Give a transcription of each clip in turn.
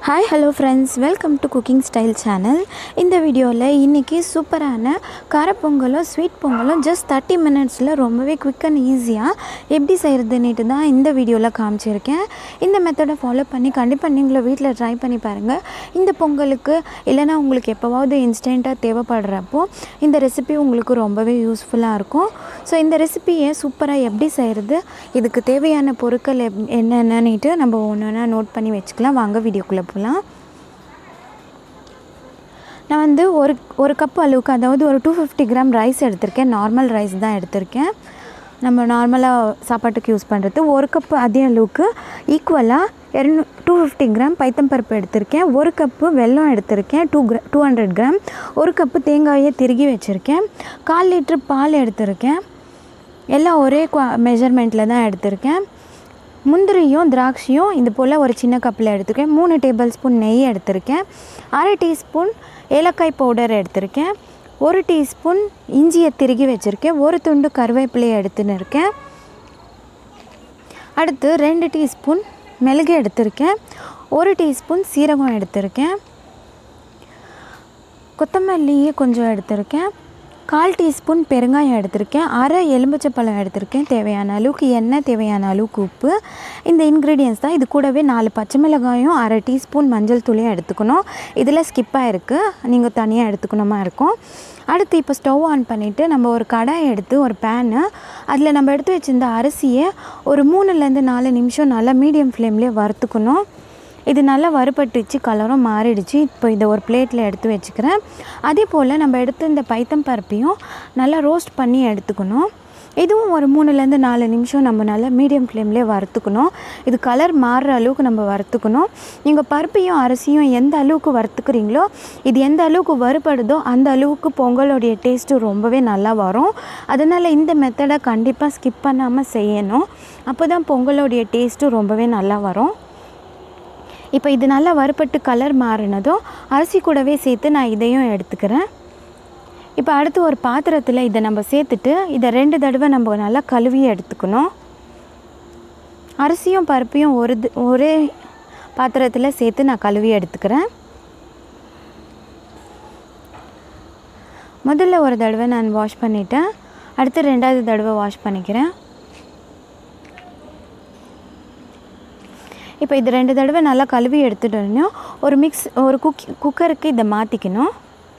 hi hello friends welcome to cooking style channel இந்த வீடியோவில் இன்றைக்கி சூப்பரான காரப்பொங்கலும் ஸ்வீட் பொங்கலும் ஜஸ்ட் தேர்ட்டி மினிட்ஸில் ரொம்பவே குவிக் அண்ட் ஈஸியாக எப்படி செய்கிறதுன்னுட்டு தான் இந்த வீடியோவில் காமிச்சிருக்கேன் இந்த மெத்தடை ஃபாலோ பண்ணி கண்டிப்பாக நீங்களும் வீட்டில் ட்ரை பண்ணி பாருங்கள் இந்த பொங்கலுக்கு இல்லைனா உங்களுக்கு எப்போவாவது இன்ஸ்டண்ட்டாக தேவைப்படுறப்போ இந்த ரெசிபி உங்களுக்கு ரொம்பவே யூஸ்ஃபுல்லாக இருக்கும் ஸோ இந்த ரெசிபியை சூப்பராக எப்படி செய்கிறது இதுக்கு தேவையான பொருட்கள் எப் என்னென்னன்னுட்டு நம்ம ஒன்று ஒன்றா நோட் பண்ணி வச்சுக்கலாம் வாங்க வீடியோக்குள்ளே போகலாம் நான் வந்து ஒரு ஒரு கப் அளவுக்கு அதாவது ஒரு டூ ஃபிஃப்டி கிராம் ரைஸ் எடுத்திருக்கேன் நார்மல் ரைஸ் தான் எடுத்திருக்கேன் நம்ம நார்மலாக சாப்பாட்டுக்கு யூஸ் பண்ணுறது ஒரு கப்பு அதே அளவுக்கு ஈக்குவலாக இரநூ டூ ஃபிஃப்டி கிராம் பைத்தம்பருப்பு எடுத்திருக்கேன் ஒரு கப்பு வெல்லம் எடுத்திருக்கேன் டூ கிரா டூ ஹண்ட்ரட் கிராம் ஒரு கப்பு தேங்காயை திருகி வச்சுருக்கேன் கால் லிட்ரு பால் எடுத்திருக்கேன் எல்லாம் ஒரே குவா மெஷர்மெண்ட்டில் தான் எடுத்திருக்கேன் முந்திரியும் திராட்சையும் இது போல் ஒரு சின்ன கப்பில் எடுத்திருக்கேன் மூணு டேபிள் ஸ்பூன் நெய் எடுத்திருக்கேன் அரை டீஸ்பூன் ஏலக்காய் பவுடர் எடுத்திருக்கேன் ஒரு டீஸ்பூன் இஞ்சியை திருகி வச்சுருக்கேன் ஒரு துண்டு கருவேப்பிலையை எடுத்துன்னு இருக்கேன் அடுத்து ரெண்டு டீஸ்பூன் மிளகு எடுத்திருக்கேன் ஒரு டீஸ்பூன் சீரகம் எடுத்திருக்கேன் கொத்தமல்லியே கொஞ்சம் எடுத்திருக்கேன் கால் டீஸ்பூன் பெருங்காயம் எடுத்திருக்கேன் அரை எலுமிச்சப்பழம் எடுத்திருக்கேன் தேவையான அளவுக்கு எண்ணெய் தேவையான அளவுக்கு உப்பு இந்த இன்க்ரீடியன்ஸ் தான் இது கூடவே நாலு பச்சை மிளகாயும் அரை டீஸ்பூன் மஞ்சள் தூளியும் எடுத்துக்கணும் இதில் ஸ்கிப்பாக இருக்குது நீங்கள் தனியாக எடுத்துக்கணுமா இருக்கும் அடுத்து இப்போ ஸ்டவ் ஆன் பண்ணிவிட்டு நம்ம ஒரு கடாய் எடுத்து ஒரு பேனு அதில் நம்ம எடுத்து வச்சுருந்த அரிசியை ஒரு மூணுலேருந்து நாலு நிமிஷம் நல்லா மீடியம் ஃப்ளேம்லேயே வறுத்துக்கணும் இது நல்லா வறுபட்டுச்சு கலரும் மாறிடுச்சு இப்போ இதை ஒரு பிளேட்டில் எடுத்து வச்சுக்கிறேன் அதே போல் நம்ம எடுத்து இந்த பைத்தம் பருப்பையும் நல்லா ரோஸ்ட் பண்ணி எடுத்துக்கணும் இதுவும் ஒரு மூணுலேருந்து நாலு நிமிஷம் நம்ம நல்லா மீடியம் ஃப்ளேம்லேயே வறுத்துக்கணும் இது கலர் மாறுற அளவுக்கு நம்ம வறுத்துக்கணும் நீங்கள் பருப்பையும் அரிசியும் எந்த அளவுக்கு வறுத்துக்கிறீங்களோ இது எந்த அளவுக்கு வறுபடுதோ அந்த அளவுக்கு பொங்கலோடைய டேஸ்ட்டு ரொம்பவே நல்லா வரும் அதனால் இந்த மெத்தடை கண்டிப்பாக ஸ்கிப் பண்ணாமல் செய்யணும் அப்போ தான் பொங்கலோடைய டேஸ்ட்டும் ரொம்பவே நல்லா வரும் இப்போ இது நல்லா வறுபட்டு கலர் மாறினதும் அரிசி கூடவே சேர்த்து நான் இதையும் எடுத்துக்கிறேன் இப்போ அடுத்து ஒரு பாத்திரத்தில் இதை நம்ம சேர்த்துட்டு இதை ரெண்டு தடவை நம்ம நல்லா கழுவி எடுத்துக்கணும் அரிசியும் பருப்பையும் ஒரு து- ஒரே பாத்திரத்தில் சேர்த்து நான் கழுவி எடுத்துக்கிறேன் முதல்ல ஒரு தடவை நான் வாஷ் பண்ணிட்டேன் அடுத்து ரெண்டாவது தடவை வாஷ் பண்ணிக்கிறேன் இப்போ இது ரெண்டு தடவை நல்லா கழுவி எடுத்துட்டோம் ஒரு மிக்ஸ் ஒரு குக் குக்கருக்கு இதை மாற்றிக்கணும்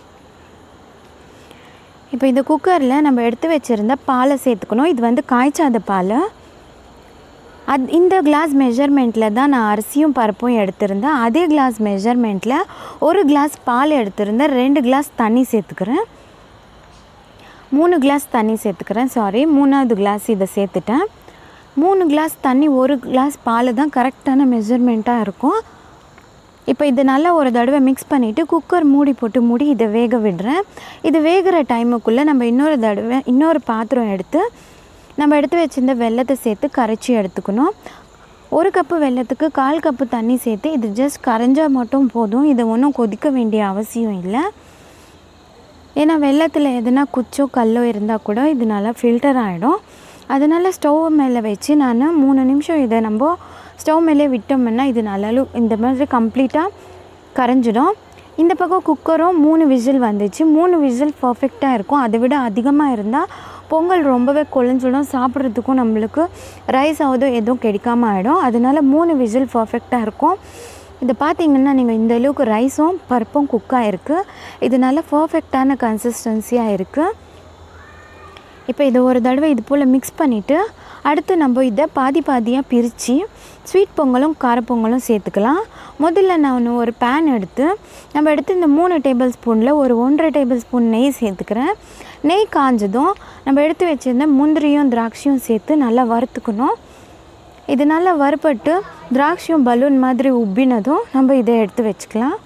இப்போ இந்த குக்கரில் நம்ம எடுத்து வச்சுருந்த பாலை சேர்த்துக்கணும் இது வந்து காய்ச்சாத பால் அது இந்த கிளாஸ் மெஷர்மெண்ட்டில் தான் நான் அரிசியும் பருப்பும் எடுத்திருந்தேன் அதே கிளாஸ் மெஷர்மெண்ட்டில் ஒரு கிளாஸ் பால் எடுத்திருந்தேன் ரெண்டு கிளாஸ் தண்ணி சேர்த்துக்கிறேன் மூணு கிளாஸ் தண்ணி சேர்த்துக்கிறேன் சாரி மூணாவது கிளாஸ் இதை சேர்த்துட்டேன் மூணு கிளாஸ் தண்ணி ஒரு கிளாஸ் பால் தான் கரெக்டான மெஷர்மெண்ட்டாக இருக்கும் இப்போ இது நல்லா ஒரு தடவை மிக்ஸ் பண்ணிவிட்டு குக்கர் மூடி போட்டு மூடி இதை வேக விடுறேன் இது வேகிற டைமுக்குள்ளே நம்ம இன்னொரு தடவை இன்னொரு பாத்திரம் எடுத்து நம்ம எடுத்து வச்சிருந்த வெல்லத்தை சேர்த்து கரைச்சி எடுத்துக்கணும் ஒரு கப்பு வெல்லத்துக்கு கால் கப்பு தண்ணி சேர்த்து இது ஜஸ்ட் கரைஞ்சால் மட்டும் போதும் இதை ஒன்றும் கொதிக்க வேண்டிய அவசியம் இல்லை ஏன்னா வெள்ளத்தில் எதுனா குச்சோ கல்லோ இருந்தால் கூட இது நல்லா ஃபில்டர் ஆகிடும் அதனால் ஸ்டவ் மேலே வச்சு நான் மூணு நிமிஷம் இதை நம்ம ஸ்டவ் மேலே விட்டோம்னா இது நல்லா இந்த மாதிரி கம்ப்ளீட்டாக கரைஞ்சிடும் இந்த பக்கம் குக்கரும் மூணு விசில் வந்துச்சு மூணு விசில் பர்ஃபெக்டாக இருக்கும் அதை விட அதிகமாக இருந்தால் பொங்கல் ரொம்பவே குழஞ்சிடும் சாப்பிட்றதுக்கும் நம்மளுக்கு ரைஸ் ஆகுதோ எதுவும் கிடைக்காம ஆகிடும் அதனால மூணு விசில் பர்ஃபெக்டாக இருக்கும் இதை பார்த்தீங்கன்னா நீங்கள் இந்த அளவுக்கு ரைஸும் பருப்பும் குக் ஆகிருக்கு இது நல்ல பர்ஃபெக்டான கன்சிஸ்டன்சியாக இருக்குது இப்போ இதை ஒரு தடவை இது போல் மிக்ஸ் பண்ணிவிட்டு அடுத்து நம்ம இதை பாதி பாதியாக பிரித்து ஸ்வீட் பொங்கலும் காரப்பொங்கலும் சேர்த்துக்கலாம் முதல்ல நான் ஒரு பேன் எடுத்து நம்ம எடுத்து இந்த மூணு டேபிள் ஸ்பூனில் ஒரு ஒன்றரை டேபிள் ஸ்பூன் நெய் சேர்த்துக்கிறேன் நெய் காஞ்சதும் நம்ம எடுத்து வச்சிருந்த முந்திரியும் திராட்சையும் சேர்த்து நல்லா வறுத்துக்கணும் இது நல்லா வறுபட்டு திராட்சையும் பலூன் மாதிரி உப்பினதும் நம்ம இதை எடுத்து வச்சுக்கலாம்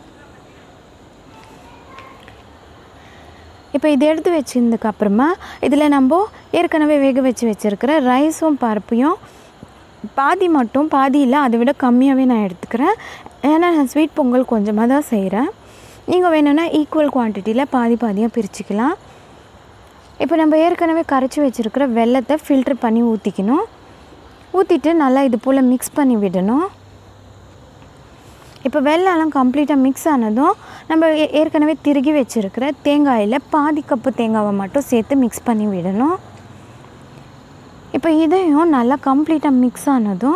இப்போ இதை எடுத்து வச்சதுக்கு அப்புறமா இதில் நம்ம ஏற்கனவே வேக வச்சு வச்சுருக்கிற ரைஸும் பருப்பையும் பாதி மட்டும் பாதி இல்லை அதை விட கம்மியாகவே நான் எடுத்துக்கிறேன் ஏன்னா நான் ஸ்வீட் பொங்கல் கொஞ்சமாக தான் செய்கிறேன் நீங்கள் வேணும்னா ஈக்குவல் குவான்டிட்டியில் பாதி பாதியாக பிரிச்சுக்கலாம் இப்போ நம்ம ஏற்கனவே கரைச்சி வச்சுருக்கிற வெல்லத்தை ஃபில்டர் பண்ணி ஊற்றிக்கணும் ஊற்றிட்டு நல்லா இது போல் மிக்ஸ் பண்ணி விடணும் இப்போ வெள்ளம்லாம் கம்ப்ளீட்டாக மிக்ஸ் ஆனதும் நம்ம ஏ- ஏற்கனவே திருகி வச்சுருக்கிற தேங்காயில் பாதி கப்பு தேங்காவை மட்டும் சேர்த்து மிக்ஸ் பண்ணி விடணும் இப்போ இதையும் நல்லா கம்ப்ளீட்டாக மிக்ஸ் ஆனதும்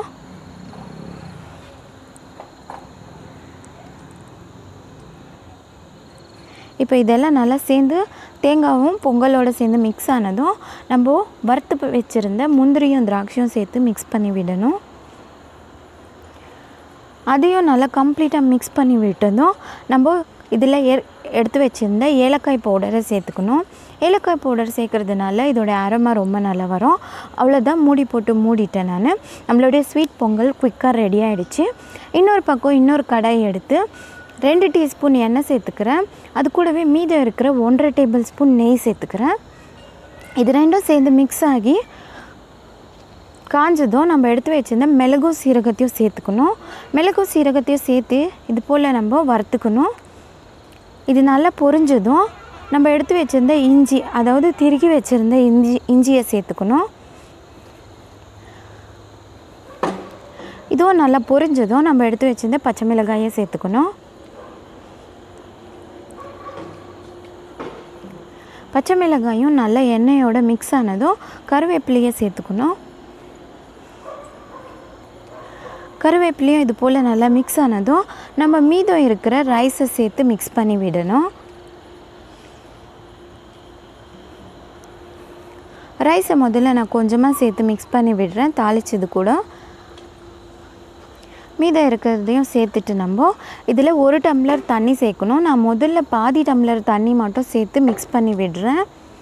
இப்போ இதெல்லாம் நல்லா சேர்ந்து தேங்காவும் பொங்கலோட சேர்ந்து மிக்ஸ் ஆனதும் நம்ம வறுத்து வச்சுருந்த முந்திரியும் திராட்சையும் சேர்த்து மிக்ஸ் பண்ணி விடணும் அதையும் நல்லா கம்ப்ளீட்டாக மிக்ஸ் பண்ணி விட்டதும் நம்ம இதில் ஏ எடுத்து வச்சுருந்த ஏலக்காய் பவுடரை சேர்த்துக்கணும் ஏலக்காய் பவுடர் சேர்க்கறதுனால இதோட அரோமா ரொம்ப நல்லா வரும் அவ்வளோதான் மூடி போட்டு மூடிட்டேன் நான் நம்மளுடைய ஸ்வீட் பொங்கல் குயிக்காக ரெடி ஆகிடுச்சு இன்னொரு பக்கம் இன்னொரு கடாய் எடுத்து ரெண்டு டீஸ்பூன் எண்ணெய் சேர்த்துக்கிறேன் அது கூடவே மீதம் இருக்கிற ஒன்றரை டேபிள் ஸ்பூன் நெய் சேர்த்துக்கிறேன் இது ரெண்டும் சேர்ந்து மிக்ஸ் ஆகி காஞ்சதும் நம்ம எடுத்து வச்சிருந்த மிளகும் சீரகத்தையும் சேர்த்துக்கணும் மிளகும் சீரகத்தையும் சேர்த்து இது போல் நம்ம வறுத்துக்கணும் இது நல்லா பொரிஞ்சதும் நம்ம எடுத்து வச்சிருந்த இஞ்சி அதாவது திருகி வச்சிருந்த இஞ்சி இஞ்சியை சேர்த்துக்கணும் இதுவும் நல்லா பொரிஞ்சதும் நம்ம எடுத்து வச்சிருந்த பச்சை மிளகாயை சேர்த்துக்கணும் பச்சை மிளகாயும் நல்லா எண்ணெயோட மிக்ஸ் ஆனதும் கருவேப்பிலையை சேர்த்துக்கணும் கருவேப்பிலையும் இது போல் நல்லா மிக்ஸ் ஆனதும் நம்ம மீதம் இருக்கிற ரைஸை சேர்த்து மிக்ஸ் பண்ணி விடணும் ரைஸை முதல்ல நான் கொஞ்சமாக சேர்த்து மிக்ஸ் பண்ணி விடுறேன் தாளிச்சது கூட மீதம் இருக்கிறதையும் சேர்த்துட்டு நம்ம இதில் ஒரு டம்ளர் தண்ணி சேர்க்கணும் நான் முதல்ல பாதி டம்ளர் தண்ணி மட்டும் சேர்த்து மிக்ஸ் பண்ணி விடுறேன்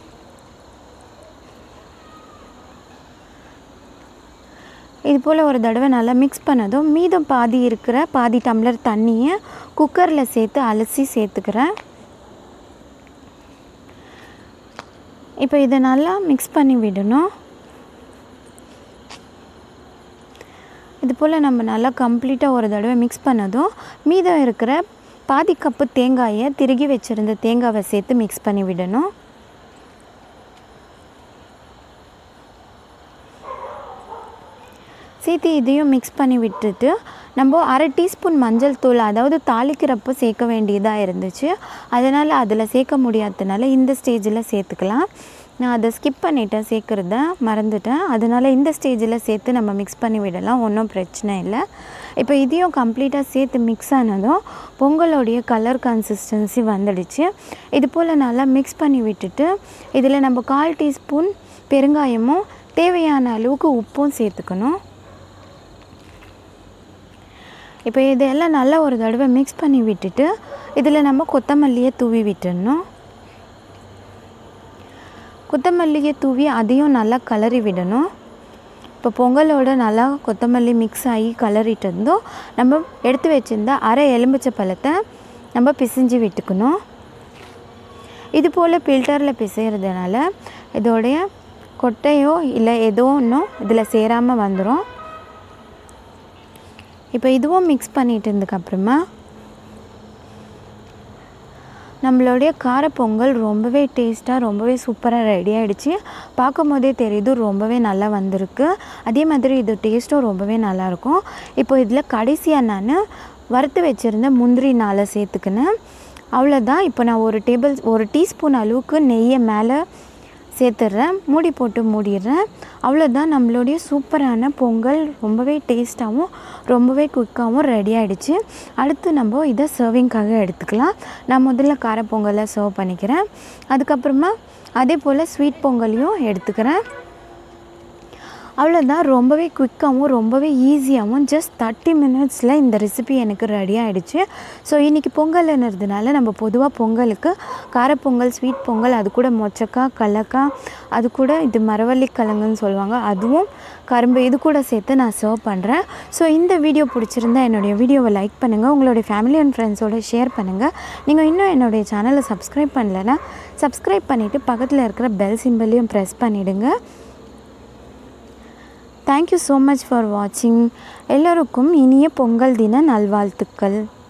இது போல் ஒரு தடவை நல்லா மிக்ஸ் பண்ணதும் மீதம் பாதி இருக்கிற பாதி டம்ளர் தண்ணியை குக்கரில் சேர்த்து அலசி சேர்த்துக்கிறேன் இப்போ இதை நல்லா மிக்ஸ் பண்ணி விடணும் இது போல் நம்ம நல்லா கம்ப்ளீட்டாக ஒரு தடவை மிக்ஸ் பண்ணதும் மீதம் இருக்கிற பாதி கப்பு தேங்காயை திருகி வச்சுருந்த தேங்காவை சேர்த்து மிக்ஸ் பண்ணி விடணும் சேர்த்து இதையும் மிக்ஸ் பண்ணி விட்டுட்டு நம்ம அரை டீஸ்பூன் மஞ்சள் தூள் அதாவது தாளிக்கிறப்போ சேர்க்க வேண்டியதாக இருந்துச்சு அதனால் அதில் சேர்க்க முடியாததுனால இந்த ஸ்டேஜில் சேர்த்துக்கலாம் நான் அதை ஸ்கிப் பண்ணிட்டேன் சேர்க்குறத மறந்துட்டேன் அதனால் இந்த ஸ்டேஜில் சேர்த்து நம்ம மிக்ஸ் பண்ணி விடலாம் ஒன்றும் பிரச்சனை இல்லை இப்போ இதையும் கம்ப்ளீட்டாக சேர்த்து மிக்ஸ் ஆனதும் பொங்கலோடைய கலர் கன்சிஸ்டன்சி வந்துடுச்சு இது போல் நல்லா மிக்ஸ் பண்ணி விட்டுட்டு இதில் நம்ம கால் டீஸ்பூன் பெருங்காயமும் தேவையான அளவுக்கு உப்பும் சேர்த்துக்கணும் இப்போ இதெல்லாம் நல்லா ஒரு தடவை மிக்ஸ் பண்ணி விட்டுட்டு இதில் நம்ம கொத்தமல்லியை தூவி விட்டுடணும் கொத்தமல்லியை தூவி அதையும் நல்லா கலரி விடணும் இப்போ பொங்கலோட நல்லா கொத்தமல்லி மிக்ஸ் ஆகி கலரிட்டு இருந்தோம் நம்ம எடுத்து வச்சிருந்த அரை எலுமிச்சை பழத்தை நம்ம பிசைஞ்சு விட்டுக்கணும் இது போல் ஃபில்டரில் பிசைகிறதுனால இதோடைய கொட்டையோ இல்லை ஏதோ ஒன்றும் இதில் சேராமல் வந்துடும் இப்போ இதுவும் மிக்ஸ் பண்ணிட்டு இருந்ததுக்கப்புறமா நம்மளுடைய கார பொங்கல் ரொம்பவே டேஸ்ட்டாக ரொம்பவே சூப்பராக ரெடி ஆகிடுச்சு பார்க்கும் போதே தெரியுது ரொம்பவே நல்லா வந்திருக்கு அதே மாதிரி இது டேஸ்ட்டும் ரொம்பவே நல்லாயிருக்கும் இப்போ இதில் கடைசியாக நான் வறுத்து வச்சுருந்த முந்திரி நாளை சேர்த்துக்கினேன் அவ்வளோதான் இப்போ நான் ஒரு டேபிள் ஒரு டீஸ்பூன் அளவுக்கு நெய்யை மேலே சேர்த்துட்றேன் மூடி போட்டு மூடிடுறேன் அவ்வளோதான் நம்மளுடைய சூப்பரான பொங்கல் ரொம்பவே டேஸ்ட்டாகவும் ரொம்பவே குயிக்காகவும் ரெடி ஆகிடுச்சு அடுத்து நம்ம இதை சர்விங்க்காக எடுத்துக்கலாம் நான் முதல்ல கார பொங்கலை சர்வ் பண்ணிக்கிறேன் அதுக்கப்புறமா அதே போல் ஸ்வீட் பொங்கலையும் எடுத்துக்கிறேன் அவ்வளோதான் ரொம்பவே குயிக்காகவும் ரொம்பவே ஈஸியாகவும் ஜஸ்ட் தேர்ட்டி மினிட்ஸில் இந்த ரெசிபி எனக்கு ரெடி ஆகிடுச்சு ஸோ இன்றைக்கி பொங்கல்ன்றதுனால நம்ம பொதுவாக பொங்கலுக்கு காரப்பொங்கல் ஸ்வீட் பொங்கல் அது கூட மொச்சக்காய் கடலக்காய் அது கூட இது மரவள்ளி கிழங்குன்னு சொல்லுவாங்க அதுவும் கரும்பு இது கூட சேர்த்து நான் சர்வ் பண்ணுறேன் ஸோ இந்த வீடியோ பிடிச்சிருந்தா என்னுடைய வீடியோவை லைக் பண்ணுங்கள் உங்களுடைய ஃபேமிலி அண்ட் ஃப்ரெண்ட்ஸோட ஷேர் பண்ணுங்கள் நீங்கள் இன்னும் என்னுடைய சேனலை சப்ஸ்கிரைப் பண்ணலைன்னா சப்ஸ்கிரைப் பண்ணிவிட்டு பக்கத்தில் இருக்கிற பெல் சிம்பிளையும் ப்ரெஸ் பண்ணிவிடுங்க தேங்க்யூ ஸோ மச் ஃபார் வாட்சிங் எல்லோருக்கும் இனிய பொங்கல் தின நல்வாழ்த்துக்கள்